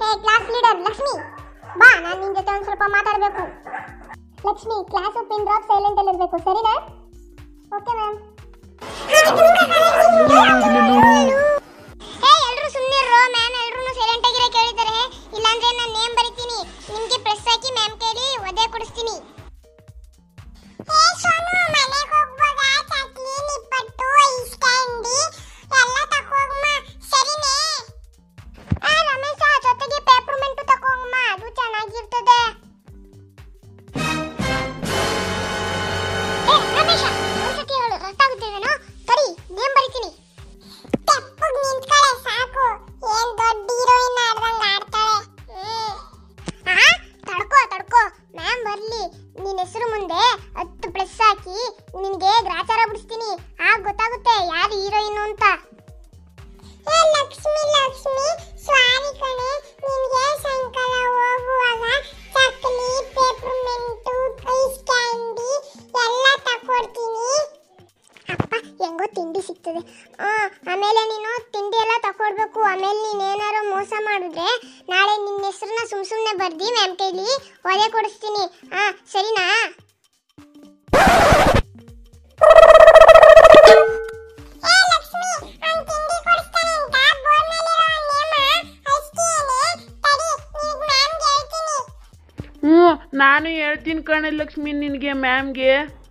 ಹೇ class leader Lakshmi ಬಾ ನಾನು ನಿನ್ ಜೊತೆ ಒಂದು ಸ್ವಲ್ಪ ಮಾತಾಡಬೇಕು Lakshmi class pin drop silent ಅಲ್ಲಿ ಇರಬೇಕು ಸರಿನಾ ಓಕೆ ಮ್ಯಾಮ್ ಹೇ ಎಲ್ಲರೂ ಸುಮ್ಮನೆ ಇರೋ ಮ್ಯಾಮ್ ಎಲ್ಲರೂ ಸೈಲೆಂಟ್ ಆಗಿರೋ ಕೇಳಿದ್ದಾರೆ ಇಲ್ಲಾಂದ್ರೆ ನಾನು ನೇಮ್ ಬರಿತೀನಿ ನಿಮ್ಗೆ ಪ್ರೆಸ್ ಹಾಕಿ ಮ್ಯಾಮ್ ಕೈಲಿ ಒದೆ ಕೊಡಿಸ್ತೀನಿ ಹೇ ಸೋನು ಮನೆಗೆ ಹೋಗ್ಬೋದಾ ಚಕ್ಲಿ ನಿಪ್ಪಟ್ಟು ಐಸ್ ಕ್ಯಾಂಡಿ ಎಲ್ಲ ತಕೋಗಮ್ಮ ಸರಿನೇ ಆ ರಮೇಶ ಜೊತೆಗೆ ಪೇಪರ್ಮೆಂಟು ತಕೋಗಮ್ಮ ಅದು ಚೆನ್ನಾಗಿರ್ತದೆ ಏ ರಮೇಶ ಒಂದ್ಸತಿ ಹೇಳು ರಟ್ಟಾಗುತ್ತೇವೇನೋ ತಡಿ ನೇಮ್ ಬರಿತೀನಿ ತೆಪ್ಪಗ್ ನಿಂತ್ಕಳೆ ಸಾಕು ಏನ್ ದೊಡ್ಡ ಹೀರೋಯಿನ್ ಆಡ್ದಂಗ ಆಡ್ತಾಳೆ ಆ ತಡ್ಕೋ ತಡ್ಕೋ ಮ್ಯಾಮ್ ಬರ್ಲಿ ನಿನ್ನ ಹೆಸರು ಮುಂದೆ ಹತ್ತು ಪ್ಲಸ್ ಹಾಕಿ ನಿನಗೆ ಗ್ರಾಚಾರ ಬಿಡಿಸ್ತೀನಿ ಆಗ ಗೊತ್ತಾಗುತ್ತೆ ಯಾರು ಹೀರೋಯಿನ್ ಅಂತ ಲಕ್ಷ್ಮಿ ಲಕ್ಷ್ಮಿ ಸ್ವಾರಿ ಕಣೆ ನಿನ್ಗೆ ಸಾಯಂಕಾಲ ಹೋಗುವಾಗ ಚಕ್ಲಿ ಪೇಪರ್ಮೆಂಟು ಐಸ್ ಕ್ಯಾಂಡಿ ಎಲ್ಲ ತಕೊಡ್ತೀನಿ ಅಪ್ಪ ಹೆಂಗೋ ತಿಂಡಿ ಸಿಗ್ತದೆ ಆ, ಆಮೇಲೆ ನೀನು ತಿಂಡಿ ಎಲ್ಲ ತಕೊಡ್ಬೇಕು ಆಮೇಲೆ ನೀನೇನಾರು ಮೋಸ ಮಾಡಿದ್ರೆ ನಾಳೆ ನಿನ್ನ ಹೆಸರನ್ನ ಸುಮ್ ಸುಮ್ಮನೆ ಬರ್ದಿ ಮ್ಯಾಮ್ ಕೈಲಿ ಒದೆ ಕೊಡಿಸ್ತೀನಿ ಆ ಸರಿನಾ ಹ್ಞೂ ನಾನು ಹೇಳ್ತೀನಿ ಕಣೆ ಲಕ್ಷ್ಮಿ ನಿನಗೆ ಮ್ಯಾಮ್ಗೆ